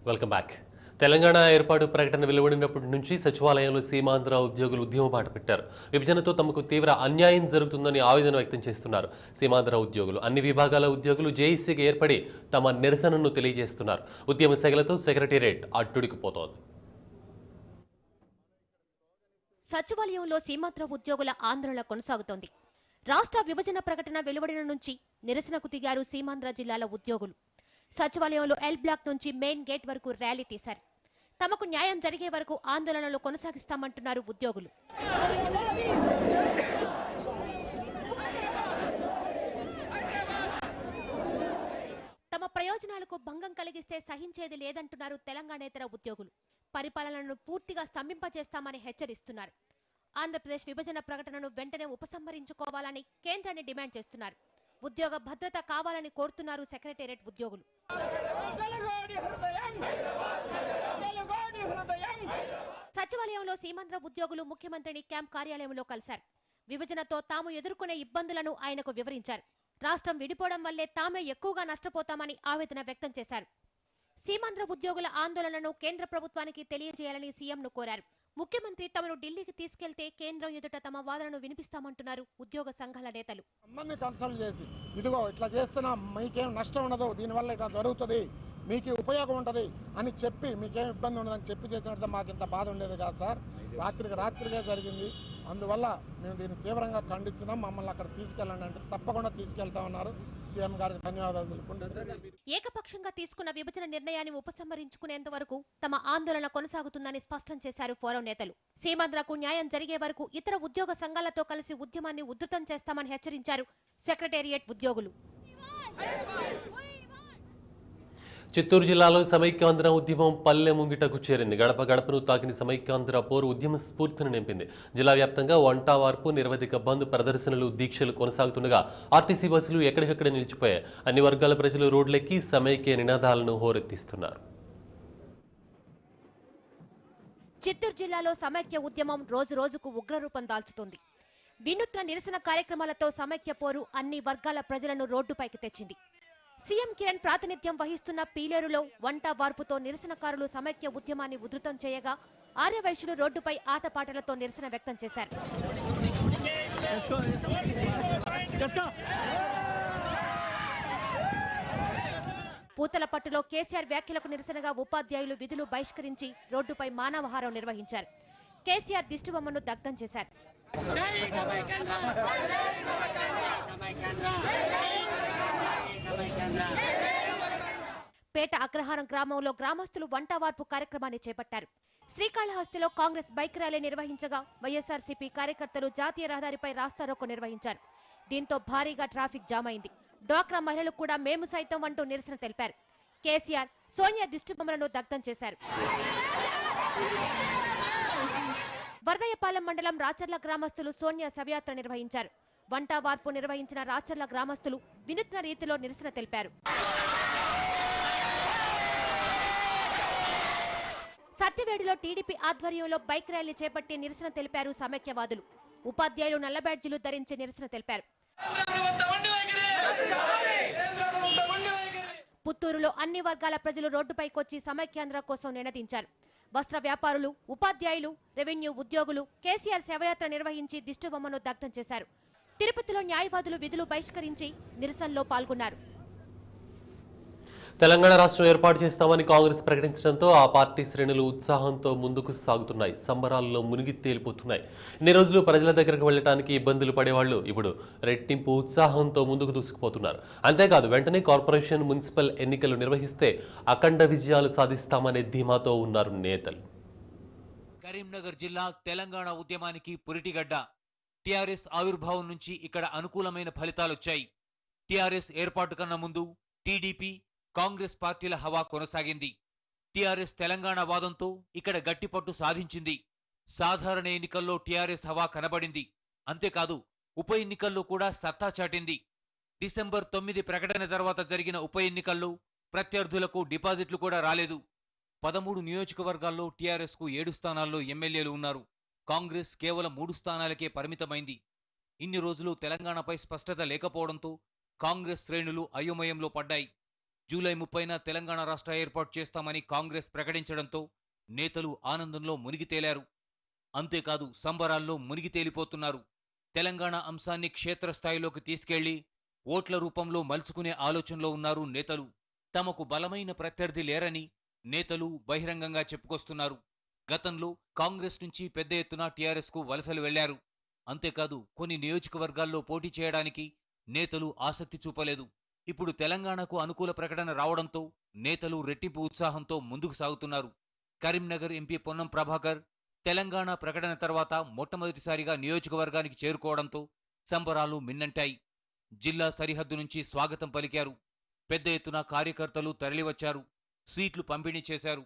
welcome back Telangana ఏర్పాటు ప్రకటన వెలువడినప్పటి నుంచి సచివాలయంలో సీమాంధ్ర ఉద్యోగులు ఉద్యమం బాట పెట్టారు విభజనతో తమకు తీవ్ర అన్యాయం జరుగుతుందని ఆవేదన వ్యక్తం చేస్తున్నారు సీమాంధ్ర ఉద్యోగులు అన్ని విభాగాల ఉద్యోగులు జేఈసీకి ఏర్పడి తమ నిరసనను తెలియజేస్తున్నారు ఉద్యమ సెగలతో సెక్రటేరియట్ అట్టుడికిపోతోంది సచివాలయంలో సీమాంధ్ర ఉద్యోగుల ఆందోళన కొనసాగుతోంది రాష్ట్ర విభజన ప్రకటన వెలువడిన నుంచి నిరసనకు దిగారు సీమాంధ్ర జిల్లాల ఉద్యోగులు సచివాలయంలో ఎల్ బ్లాక్ నుంచి మెయిన్ గేట్ వరకు ర్యాలీ తీశారు తమకు న్యాయం జరిగే వరకు ఆందోళనలు కొనసాగిస్తామంటున్నారు ఉద్యోగులు తమ ప్రయోజనాలకు భంగం కలిగిస్తే సహించేది లేదంటున్నారు తెలంగాణేతర ఉద్యోగులు పరిపాలనను పూర్తిగా స్తంభింపజేస్తామని హెచ్చరిస్తున్నారు ఆంధ్రప్రదేశ్ విభజన ప్రకటనను వెంటనే ఉపసంహరించుకోవాలని కేంద్రాన్ని డిమాండ్ చేస్తున్నారు ఉద్యోగ భద్రత కావాలని కోరుతున్నారు సెక్రటేరియట్ ఉద్యోగులు తెలుగోడి హృదయం తెలుగోడి హృదయం సచివాలయంలో సీమాంధ్ర ఉద్యోగులు ముఖ్యమంత్రిని క్యాంప్ కార్యాలయంలో కలిశారు విభజనతో తాము ఎదుర్కొనే ఇబ్బందులను ఆయనకు వివరించారు రాష్ట్రం విడిపోవడం వల్లే తామే ఎక్కువగా నష్టపోతామని ఆవేదన వ్యక్తం చేశారు సీమాంధ్ర ఉద్యోగుల ఆందోళనను కేంద్ర ప్రభుత్వానికి తెలియజేయాలని సీఎంను కోరారు ముఖ్యమంత్రి తమను ఢిల్లీకి తీసుకెళ్తే కేంద్రం ఎదుట తమ వాదనను వినిపిస్తామంటున్నారు ఉద్యోగ సంఘాల నేతలు అందరినీ కన్సల్ట్ చేసి ఇదిగో ఇట్లా చేస్తున్నా మీకేం నష్టం ఉండదు దీనివల్ల ఇట్లా జరుగుతుంది మీకు ఉపయోగం ఉంటుంది అని చెప్పి మీకేం ఇబ్బంది ఉండదని చెప్పి చేసినట్టు మాకు ఇంత బాధ ఉండేది కాదు సార్ రాత్రికి రాత్రిగా జరిగింది అందువల్ల మేము దీన్ని తీవ్రంగా ఖండిస్తున్నాం మమ్మల్ని అక్కడ తీసుకెళ్ళండి అంటే తప్పకుండా తీసుకెళ్తా ఉన్నారు సీఎం గారికి ధన్యవాదాలు తెలుపుకుంటున్నాను ఏకపక్షంగా తీసుకున్న విభజన నిర్ణయాన్ని ఉపసంహరించుకునేంత వరకు తమ ఆందోళన కొనసాగుతుందని స్పష్టం చేశారు ఫోరం నేతలు సీమాంధ్రకు న్యాయం జరిగే వరకు ఇతర ఉద్యోగ సంఘాలతో కలిసి ఉద్యమాన్ని ఉధృతం చేస్తామని హెచ్చరించారు సెక్రటేరియట్ ఉద్యోగులు చిత్తూరు జిల్లాలో సమైక్యాంధ్ర ఉద్యమం పల్లె ముంగిటకు చేరింది గడప గడపను తాకిన సమైక్యాంధ్ర పోరు ఉద్యమ స్ఫూర్తిని నింపింది జిల్లా వ్యాప్తంగా వంట వార్పు నిరవధిక బంద్ ప్రదర్శనలు దీక్షలు కొనసాగుతుండగా ఆర్టీసీ బస్సులు ఎక్కడికక్కడ నిలిచిపోయాయి అన్ని వర్గాల ప్రజలు రోడ్లెక్కి సమైక్య నినాదాలను హోరెత్తిస్తున్నారు చిత్తూరు జిల్లాలో సమైక్య ఉద్యమం రోజు రోజుకు ఉగ్రరూపం దాల్చుతోంది వినూత్న నిరసన కార్యక్రమాలతో సమైక్య పోరు అన్ని వర్గాల ప్రజలను రోడ్డుపైకి తెచ్చింది సీఎం కిరణ్ ప్రాతినిధ్యం వహిస్తున్న పీలేరులో వంట వార్పుతో నిరసనకారులు సమైక్య ఉద్యమాన్ని ఉధృతం చేయగా ఆర్యవైశ్యులు రోడ్డుపై ఆటపాటలతో నిరసన వ్యక్తం చేశారు పూతలపట్టులో కేసీఆర్ వ్యాఖ్యలకు నిరసనగా ఉపాధ్యాయులు విధులు బహిష్కరించి రోడ్డుపై మానవహారం నిర్వహించారు కేసీఆర్ దిష్టిబొమ్మను దగ్ధం చేశారు జై సమైక్యాంధ్ర సమైక్యాంధ్ర సమైక్యాంధ్ర పేట అగ్రహారం గ్రామంలో గ్రామస్తులు వంట వార్పు కార్యక్రమాన్ని చేపట్టారు శ్రీకాళహస్తిలో కాంగ్రెస్ బైక్ ర్యాలీ నిర్వహించగా వైఎస్ఆర్సీపీ కార్యకర్తలు జాతీయ రహదారిపై రాస్తారోకో నిర్వహించారు దీంతో భారీగా ట్రాఫిక్ జామ్ అయింది డ్వాక్రా మహిళలు కూడా మేము సైతం అంటూ నిరసన తెలిపారు కేసీఆర్ సోనియా దిష్టిబొమ్మలను దగ్ధం చేశారు వరదయ్యపాలెం మండలం రాచర్ల గ్రామస్తులు సోనియా శవయాత్ర నిర్వహించారు వంట వార్పు నిర్వహించిన రాచర్ల గ్రామస్తులు వినూత్న రీతిలో నిరసన తెలిపారు సత్యవేడులో టీడీపీ ఆధ్వర్యంలో బైక్ ర్యాలీ చేపట్టి నిరసన తెలిపారు సమైక్యవాదులు ఉపాధ్యాయులు నల్ల బ్యాడ్జీలు ధరించి నిరసన తెలిపారు పుత్తూరులో అన్ని వర్గాల ప్రజలు రోడ్డుపైకొచ్చి సమైక్యాంధ్ర కోసం నినదించారు వస్త్ర వ్యాపారులు ఉపాధ్యాయులు రెవెన్యూ ఉద్యోగులు కేసీఆర్ శవయాత్ర నిర్వహించి దిష్టిబొమ్మను దగ్ధం చేశారు తిరుపతిలో న్యాయవాదులు విధులు బహిష్కరించి నిరసనలో పాల్గొన్నారు తెలంగాణ రాష్ట్రం ఏర్పాటు చేస్తామని కాంగ్రెస్ ప్రకటించడంతో ఆ పార్టీ శ్రేణులు ఉత్సాహంతో ముందుకు సాగుతున్నాయి సంబరాల్లో మునిగి తేలిపోతున్నాయి ఇన్ని రోజులు ప్రజల దగ్గరకు వెళ్ళడానికి ఇబ్బందులు పడేవాళ్ళు ఇప్పుడు రెట్టింపు ఉత్సాహంతో ముందుకు దూసుకుపోతున్నారు అంతేకాదు వెంటనే కార్పొరేషన్ మున్సిపల్ ఎన్నికలు నిర్వహిస్తే అఖండ విజయాలు సాధిస్తామనే ధీమాతో ఉన్నారు నేతలు కరీంనగర్ జిల్లా తెలంగాణ ఉద్యమానికి పురిటిగడ్డ టిఆర్ఎస్ ఆవిర్భావం నుంచి ఇక్కడ అనుకూలమైన ఫలితాలొచ్చాయి టిఆర్ఎస్ ఏర్పాటు కన్నా ముందు టీడీపీ కాంగ్రెస్ పార్టీల హవా కొనసాగింది టిఆర్ఎస్ తెలంగాణ వాదంతో ఇక్కడ గట్టిపట్టు సాధించింది సాధారణ ఎన్నికల్లో టిఆర్ఎస్ హవా కనబడింది అంతేకాదు ఉప ఎన్నికల్లో కూడా సత్తా చాటింది డిసెంబర్ తొమ్మిది ప్రకటన తర్వాత జరిగిన ఉప ఎన్నికల్లో ప్రత్యర్థులకు డిపాజిట్లు కూడా రాలేదు పదమూడు నియోజకవర్గాల్లో టీఆర్ఎస్ కు ఏడు స్థానాల్లో ఎమ్మెల్యేలు ఉన్నారు కాంగ్రెస్ కేవలం మూడు స్థానాలకే పరిమితమైంది ఇన్ని రోజులు తెలంగాణపై స్పష్టత లేకపోవడంతో కాంగ్రెస్ శ్రేణులు అయోమయంలో పడ్డాయి జూలై ముప్పైన తెలంగాణ రాష్ట్ర ఏర్పాటు చేస్తామని కాంగ్రెస్ ప్రకటించడంతో నేతలు ఆనందంలో మునిగి తేలారు అంతేకాదు సంబరాల్లో మునిగి తేలిపోతున్నారు తెలంగాణ అంశాన్ని క్షేత్రస్థాయిలోకి తీసుకెళ్లి ఓట్ల రూపంలో మలుచుకునే ఆలోచనలో ఉన్నారు నేతలు తమకు బలమైన ప్రత్యర్థి లేరని నేతలు బహిరంగంగా చెప్పుకొస్తున్నారు గతంలో కాంగ్రెస్ నుంచి పెద్ద ఎత్తున టీఆర్ఎస్ కు వలసలు వెళ్లారు అంతేకాదు కొన్ని నియోజకవర్గాల్లో పోటీ చేయడానికి నేతలు ఆసక్తి చూపలేదు ఇప్పుడు తెలంగాణకు అనుకూల ప్రకటన రావడంతో నేతలు రెట్టింపు ఉత్సాహంతో ముందుకు సాగుతున్నారు కరీంనగర్ ఎంపీ పొన్నం ప్రభాకర్ తెలంగాణ ప్రకటన తర్వాత మొట్టమొదటిసారిగా నియోజకవర్గానికి చేరుకోవడంతో సంబరాలు మిన్నంటాయి జిల్లా సరిహద్దు నుంచి స్వాగతం పలికారు పెద్ద ఎత్తున కార్యకర్తలు తరలివచ్చారు స్వీట్లు పంపిణీ చేశారు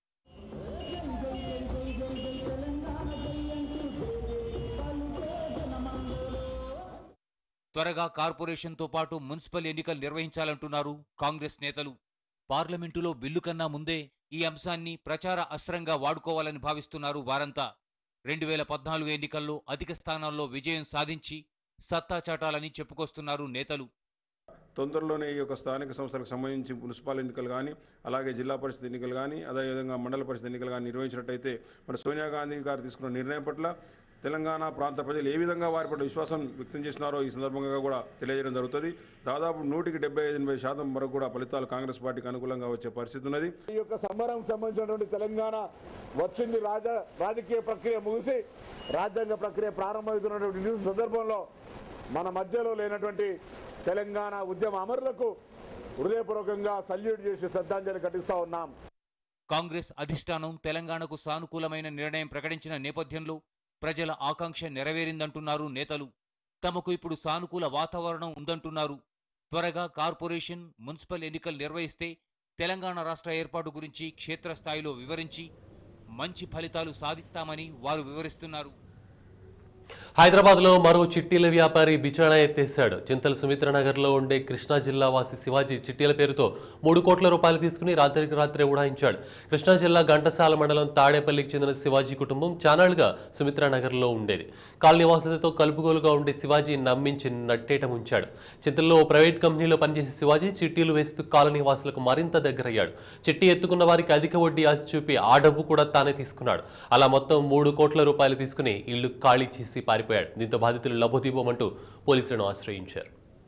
త్వరగా కార్పొరేషన్తో పాటు మున్సిపల్ ఎన్నికలు నిర్వహించాలంటున్నారు కాంగ్రెస్ నేతలు పార్లమెంటులో బిల్లు కన్నా ముందే ఈ అంశాన్ని ప్రచార అస్త్రంగా వాడుకోవాలని భావిస్తున్నారు వారంతా రెండు వేల పద్నాలుగు ఎన్నికల్లో అధిక స్థానాల్లో విజయం సాధించి సత్తా చాటాలని చెప్పుకొస్తున్నారు నేతలు తొందరలోనే ఈ యొక్క స్థానిక సంస్థలకు సంబంధించి మున్సిపల్ ఎన్నికలు కానీ అలాగే జిల్లా పరిషత్ ఎన్నికలు కానీ అదేవిధంగా మండల పరిషత్ ఎన్నికలు కానీ నిర్వహించినట్టయితే మన సోనియా గాంధీ గారు తీసుకున్న నిర్ణయం పట్ల తెలంగాణ ప్రాంత ప్రజలు ఏ విధంగా వారి పట్ల విశ్వాసం వ్యక్తం చేసినారో ఈ సందర్భంగా కూడా తెలియజేయడం జరుగుతుంది దాదాపు నూటికి డెబ్బై ఐదు ఎనభై శాతం వరకు కూడా ఫలితాలు కాంగ్రెస్ పార్టీకి అనుకూలంగా వచ్చే పరిస్థితి ఉన్నది ఈ యొక్క సంబరం సంబంధించినటువంటి తెలంగాణ వచ్చింది రాజ రాజకీయ ప్రక్రియ ముగిసి రాజ్యాంగ ప్రక్రియ ప్రారంభమవుతున్నటువంటి ఈ సందర్భంలో మన మధ్యలో లేనటువంటి తెలంగాణ ఉద్యమ అమరులకు హృదయపూర్వకంగా సల్యూట్ చేసి శ్రద్ధాంజలి ఘటిస్తా ఉన్నాం కాంగ్రెస్ అధిష్టానం తెలంగాణకు సానుకూలమైన నిర్ణయం ప్రకటించిన నేపథ్యంలో ప్రజల ఆకాంక్ష నెరవేరిందంటున్నారు నేతలు తమకు ఇప్పుడు సానుకూల వాతావరణం ఉందంటున్నారు త్వరగా కార్పొరేషన్ మున్సిపల్ ఎన్నికలు నిర్వహిస్తే తెలంగాణ రాష్ట్ర ఏర్పాటు గురించి క్షేత్రస్థాయిలో వివరించి మంచి ఫలితాలు సాధిస్తామని వారు వివరిస్తున్నారు హైదరాబాద్ లో మరో చిట్టీల వ్యాపారి బిచాణ ఎత్తేశాడు చింతల సుమిత్ర నగర్ లో ఉండే కృష్ణా జిల్లా వాసి శివాజీ చిట్టీల పేరుతో మూడు కోట్ల రూపాయలు తీసుకుని రాత్రికి రాత్రే ఉడాయించాడు కృష్ణా జిల్లా ఘంటసాల మండలం తాడేపల్లికి చెందిన శివాజీ కుటుంబం చానాళ్లుగా సుమిత్ర నగర్ లో ఉండేది కాలనీ వాసులతో కలుపుగోలుగా ఉండే శివాజీ నమ్మించి నట్టేట ఉంచాడు చింతల్లో ఓ ప్రైవేట్ కంపెనీలో పనిచేసే శివాజీ చిట్టీలు వేస్తూ కాలనీ వాసులకు మరింత దగ్గరయ్యాడు చిట్టి ఎత్తుకున్న వారికి అధిక వడ్డీ ఆశ చూపి ఆ డబ్బు కూడా తానే తీసుకున్నాడు అలా మొత్తం మూడు కోట్ల రూపాయలు తీసుకుని ఇల్లు ఖాళీ చేసి పారిపోయాడు దీంతో బాధితులు లబోదీబోమంటూ పోలీసులను ఆశ్రయించారు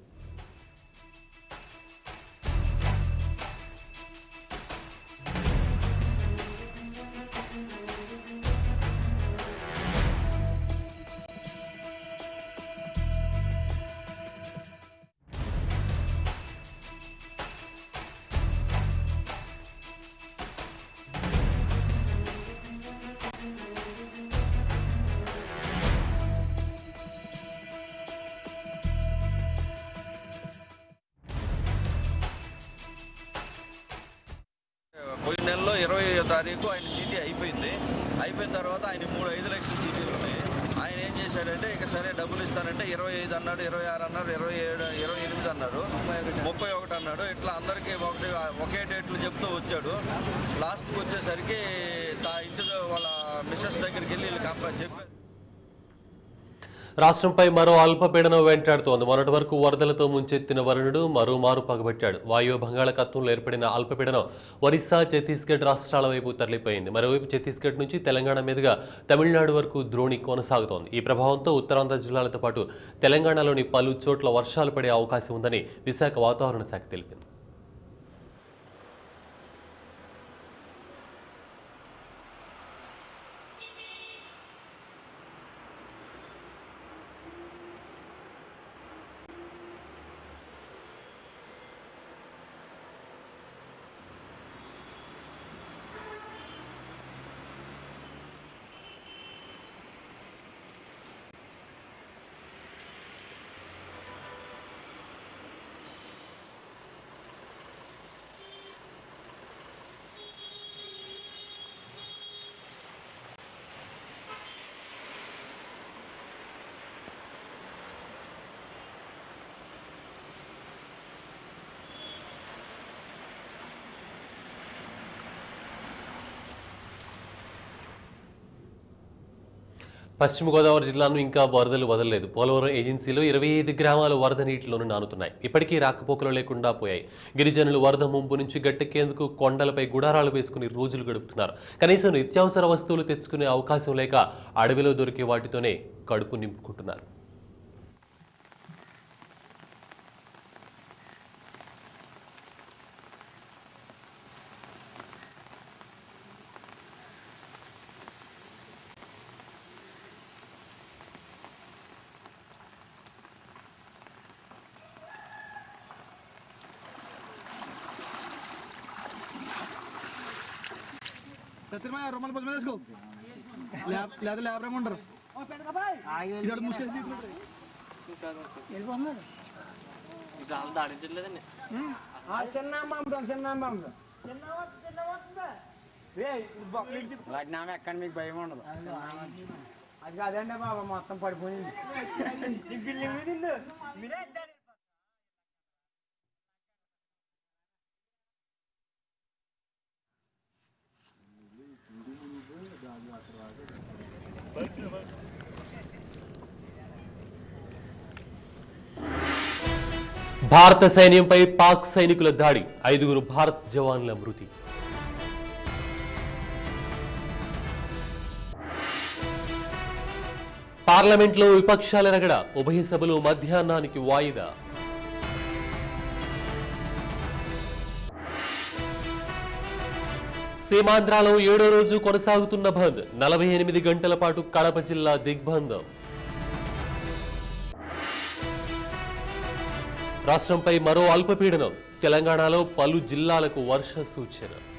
పోయిన నెలలో ఇరవై తారీఖు ఆయన చీటీ అయిపోయింది అయిపోయిన తర్వాత ఆయన మూడు ఐదు లక్షల చీటీలు ఉన్నాయి ఆయన ఏం చేశాడంటే ఇక సరే డబ్బులు ఇస్తానంటే ఇరవై ఐదు అన్నాడు ఇరవై ఆరు అన్నాడు ఇరవై ఏడు ఇరవై ఎనిమిది అన్నాడు ముప్పై ఒకటి అన్నాడు ఇట్లా అందరికీ ఒకటి ఒకే డేట్లు చెప్తూ వచ్చాడు లాస్ట్కి వచ్చేసరికి తా ఇంటి ద- వాళ్ళ మిస్సెస్ దగ్గరికి వెళ్ళి వీళ్ళు కంప చెప్పారు రాష్ట్రంపై మరో అల్పపీడనం వెంటాడుతోంది మొన్నటి వరకు వరదలతో ముంచెత్తిన వరుణుడు మరోమారు పగబట్టాడు వాయువ్య బంగాళాఖాతంలో ఏర్పడిన అల్పపీడనం ఒరిస్సా ఛత్తీస్గఢ్ రాష్ట్రాల వైపు తరలిపోయింది మరోవైపు ఛత్తీస్గఢ్ నుంచి తెలంగాణ మీదుగా తమిళనాడు వరకు ద్రోణి కొనసాగుతోంది ఈ ప్రభావంతో ఉత్తరాంధ్ర జిల్లాలతో పాటు తెలంగాణలోని పలు చోట్ల వర్షాలు పడే అవకాశం ఉందని విశాఖ వాతావరణ శాఖ తెలిపింది పశ్చిమ గోదావరి జిల్లాను ఇంకా వరదలు వదలలేదు పోలవరం ఏజెన్సీలో ఇరవై ఐదు గ్రామాలు వరద నీటిలోనూ నానుతున్నాయి ఇప్పటికీ రాకపోకలు లేకుండా పోయాయి గిరిజనులు వరద ముంపు నుంచి గట్టెక్కేందుకు కొండలపై గుడారాలు వేసుకుని రోజులు గడుపుతున్నారు కనీసం నిత్యావసర వస్తువులు తెచ్చుకునే అవకాశం లేక అడవిలో దొరికే వాటితోనే కడుపు నింపుకుంటున్నారు సత్యమయ్య రొమ్మల పది వేసుకో లేదా లేబర్ ఉండరు ఇక్కడ ముసుగు దాడించట్లేదండి చిన్న పంపుతాం చిన్న పంపుతాం నామ ఎక్కడ మీకు భయం ఉండదు అది కాదండి బాబా మొత్తం పడిపోయింది భారత సైన్యంపై పాక్ సైనికుల దాడి ఐదుగురు భారత్ జవాన్ల మృతి పార్లమెంట్లో విపక్షాల రగడ ఉభయ సభలు మధ్యాహ్నానికి వాయిదా సీమాంధ్రాలో ఏడో రోజు కొనసాగుతున్న బంద్ నలభై ఎనిమిది గంటల పాటు కడప జిల్లా దిగ్బంధం రాష్ట్రంపై మరో అల్పపీడనం తెలంగాణలో పలు జిల్లాలకు వర్ష సూచన